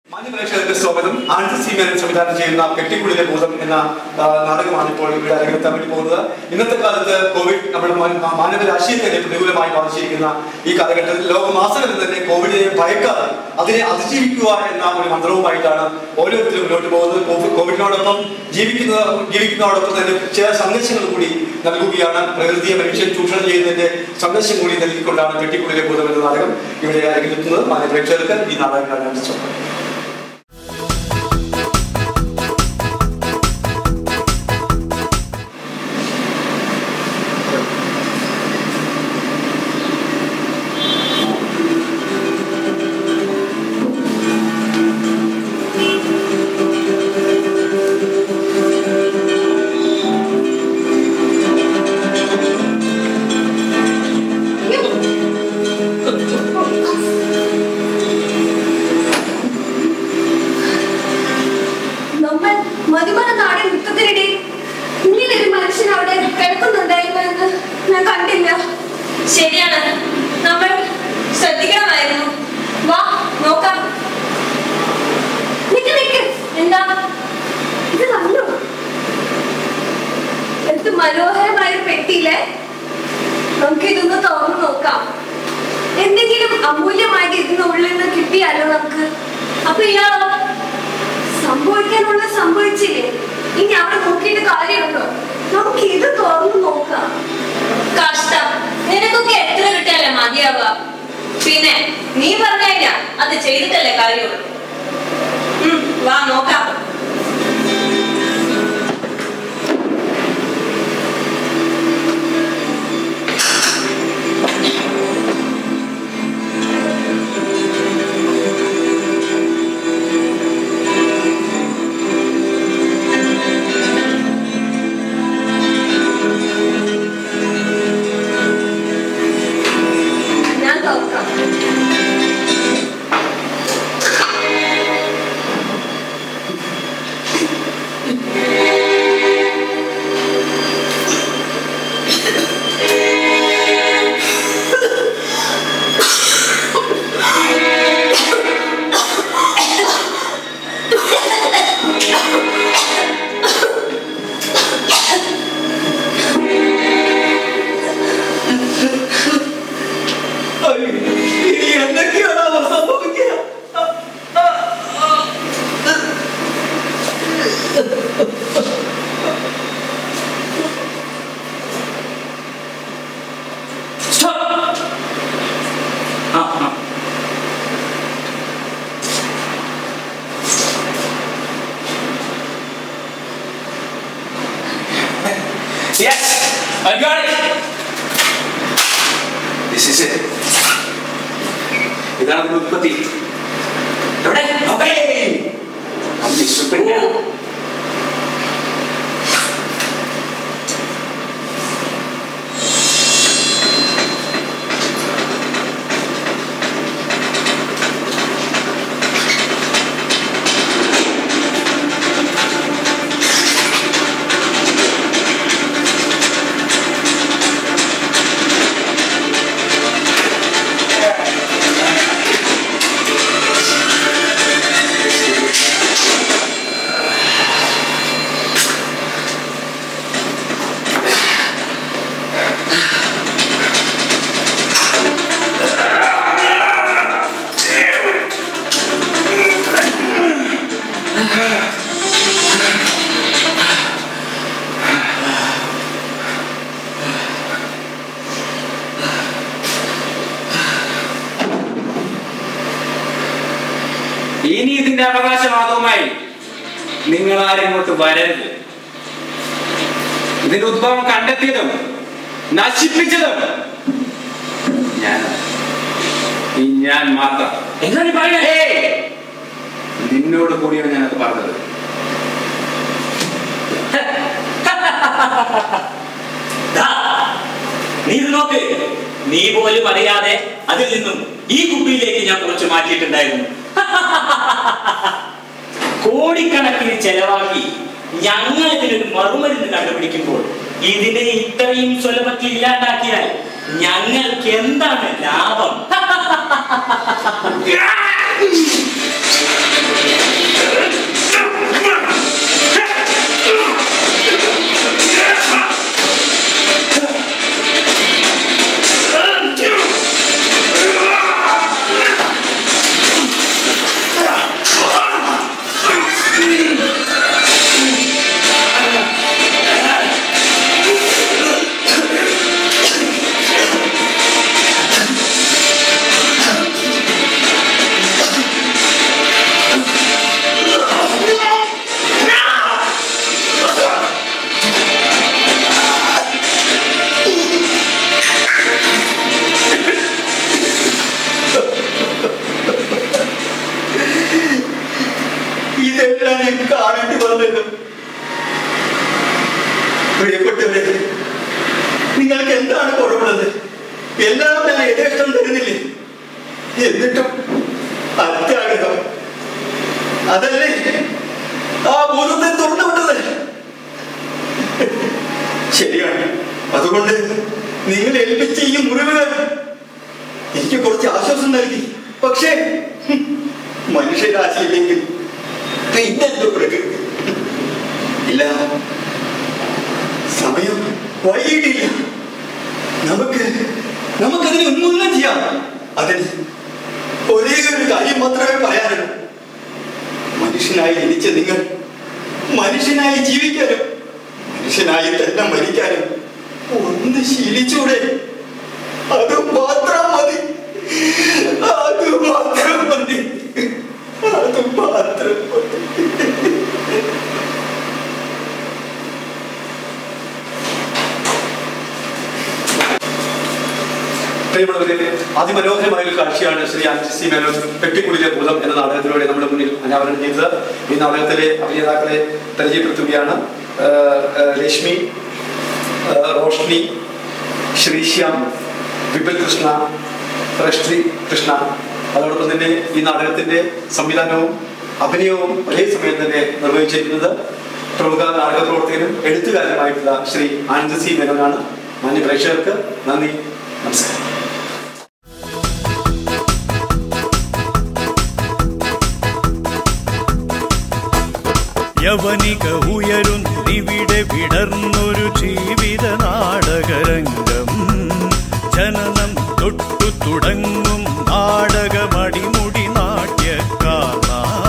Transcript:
മാന്യപ്രേക്ഷകർക്ക് സ്വാഗതം ആനന്ദ് സി മേനൻ സംവിധാനം ചെയ്യുന്ന കെട്ടിക്കുള്ളിലെ ഭൂതം എന്ന ആ, നാടകമാണ് ഇപ്പോൾ ഇവിടെ അരങ്ങെത്താൻ വേണ്ടി പോകുന്നത് ഇന്നത്തെ കാലത്ത് കോവിഡ് നമ്മുടെ മാ- മാനവ രാശിയെ തന്നെ പ്രതികൂലമായി ബാധിച്ചിരിക്കുന്ന ഈ കാലഘട്ടത്തിൽ ലോകമാസകലം തന്നെ കോവിഡിനെ ഭയക്കാതെ അതിനെ അതിജീവിക്കുക എന്ന ഒരു മന്ത്രവുമായിട്ടാണ് ഓരോരുത്തരും മുന്നോട്ട് പോകുന്നത് കോവി- കോവിഡിനോടൊപ്പം ജീവിക്കുന്ന ജീവിക്കുന്നതോടൊപ്പം തന്നെ ചില സന്ദേശങ്ങൾ കൂടി നൽകുകയാണ് പ്രകൃതിയെ മനുഷ്യൻ ചൂഷണം ചെയ്യുന്നതിന്റെ സന്ദേശം കൂടി നൽകിക്കൊണ്ടാണ് കെട്ടിക്കുള്ളിലെ ഭൂതം എന്ന നാടകം ഇവിടെ അരങ്ങെത്തുന്നത് മാന്യ പ്രേക്ഷകർക്ക് ഈ നാടകം കാണാൻ ശ്രമിക്കും നമ്മൾ മതിമല നാടൻ യുദ്ധത്തിനിടെ ഇങ്ങനൊരു മനുഷ്യൻ അവിടെ കിടക്കുന്നുണ്ടായിരുന്നു എന്ന് ഞാൻ കണ്ടില്ല ശരിയാണ് നമ്മൾ ശ്രദ്ധിക്കണമായിരുന്നു വാ നോക്കാം നിക്ക് നിക്ക് എന്താ ഇത് നല്ലു എന്ത് മനോഹരമായ ഒരു പെട്ടിയിലെ നമുക്ക് ഇതൊന്ന് തുറന്നു നോക്കാം എന്തെങ്കിലും അമൂല്യമായിട്ട് ഇതിന്റെ ഉള്ളിൽ നിന്ന് കിട്ടിയാലോ നമുക്ക് അപ്പൊ ഇയാളോ സംഭവിക്കാനുള്ള സംഭവിച്ചില്ലേ ഇനി അവിടെ നോക്കിയിട്ട് കാര്യമുണ്ടോ നമുക്ക് ഇത് തുറന്നു നോക്കാം കഷ്ടം നിനക്കൊക്കെ എത്ര കിട്ടിയാലേ മതിയാവുക പിന്നെ നീ പറഞ്ഞു കഴിഞ്ഞാ അത് ചെയ്തിട്ടല്ലേ കാര്യമുള്ളൂ ഉം, വാ നോക്കാം ഞാൻ തുറക്കാം ഇനി എന്തൊക്കെയാണോ സംഭവിക്കുക ആ, ആ. Yes, I got it. This is it. ഇതാണ് അതിന്റെ ഉത്പത്തി എവിടെ നോക്കേ അമ്മ ഇഷ്ടപ്പെട്ട ഇനി ഇതിന്റെ അവകാശവാദവുമായി നിങ്ങൾ ആരും ഇങ്ങോട്ട് വരരുത് ഇതിന്റെ ഉദ്ഭവം കണ്ടെത്തിയതും നശിപ്പിച്ചതും ഞാൻ ഈ ഞാൻ മാത്രം എന്താണ് പറയുന്നത് നിന്നോട് കൂടിയാണ് ഞാനത് പറഞ്ഞത് ദാ, നീ ഇത് നോക്ക് നീ പോലും അറിയാതെ അതിൽ നിന്നും ഈ കുപ്പിയിലേക്ക് ഞാൻ കുറച്ച് മാറ്റിയിട്ടുണ്ടായിരുന്നു കോടിക്കണക്കിന് ചെലവാക്കി ഞങ്ങൾ ഇതിനൊരു മറുമരുന്ന് കണ്ടുപിടിക്കുമ്പോൾ ഇതിനെ ഇത്രയും സുലഭത്തിൽ ഇല്ലാണ്ടാക്കിയാൽ ഞങ്ങൾക്ക് എന്താണ് ലാഭം വന്നല്ലോ പ്രിയപ്പെട്ടവരെ നിങ്ങൾക്ക് എന്താണ് കുഴപ്പമുള്ളത് എല്ലാം തന്നെ യഥേഷ്ടം തരുന്നില്ലേ എന്നിട്ടും അത്യാഗ്രഹം അതല്ലേ ആ ഭൂതത്തെ തുറന്നു വിട്ടത് ശരിയാണ് അതുകൊണ്ട് നിങ്ങൾ ഏൽപ്പിച്ച ഈ മുറിവുകൾ എനിക്ക് കുറച്ച് ആശ്വാസം നൽകി പക്ഷേ മനുഷ്യരാശിയില്ലെങ്കിൽ പിന്നെന്തോ പ്രകൃതി ഇല്ല സമയം വൈകിട്ടില്ല നമുക്ക് നമുക്കതിനെ ഉന്മൂലനം ചെയ്യാം അതിന് ഒരേ ഒരു കാര്യം മാത്രമേ പറയാനുള്ളൂ മനുഷ്യനായി ജനിച്ച നിങ്ങൾ മനുഷ്യനായി ജീവിക്കാനും മനുഷ്യനായി തന്നെ മരിക്കാനും ഒന്ന് ശീലിച്ചൂടെ അത് മാത്രം മതി അത് മാത്രം മതി അത് മാത്രം മതി പ്രിയമുള്ളവരെ അതിമനോഹരമായ ഒരു കാഴ്ചയാണ് ശ്രീ ആൻസി മേനോൻ പെട്ടിക്കുടിലെ ഭൂതം എന്ന നാടകത്തിലൂടെ നമ്മുടെ മുന്നിൽ അനാവരണം ചെയ്തത് ഈ നാടകത്തിലെ അഭിനേതാക്കളെ പരിചയപ്പെടുത്തുകയാണ് ആ, ആ, രശ്മി ആ, റോഷ്നി ശ്രീശ്യാം വിപിൽ കൃഷ്ണ റഷ്ട്രി കൃഷ്ണ അതോടൊപ്പം തന്നെ ഈ നാടകത്തിന്റെ സംവിധാനവും അഭിനയവും ഒരേ സമയം തന്നെ നിർവഹിച്ചിരിക്കുന്നത് പ്രമുഖ നാടക പ്രവർത്തകനും എഴുത്തുകാരനുമായിട്ടുള്ള ശ്രീ ആനന്ദ് സി മേനോനാണ് മാന്യ പ്രേക്ഷകർക്ക് നന്ദി നമസ്കാരം യവനിക ഉയരുന്നിവിടെ വിടർന്നൊരു ജീവിത നാടകരംഗം ജനനം തൊട്ടു തുടങ്ങും നാടകമടിമുടി നാട്യക്കാർ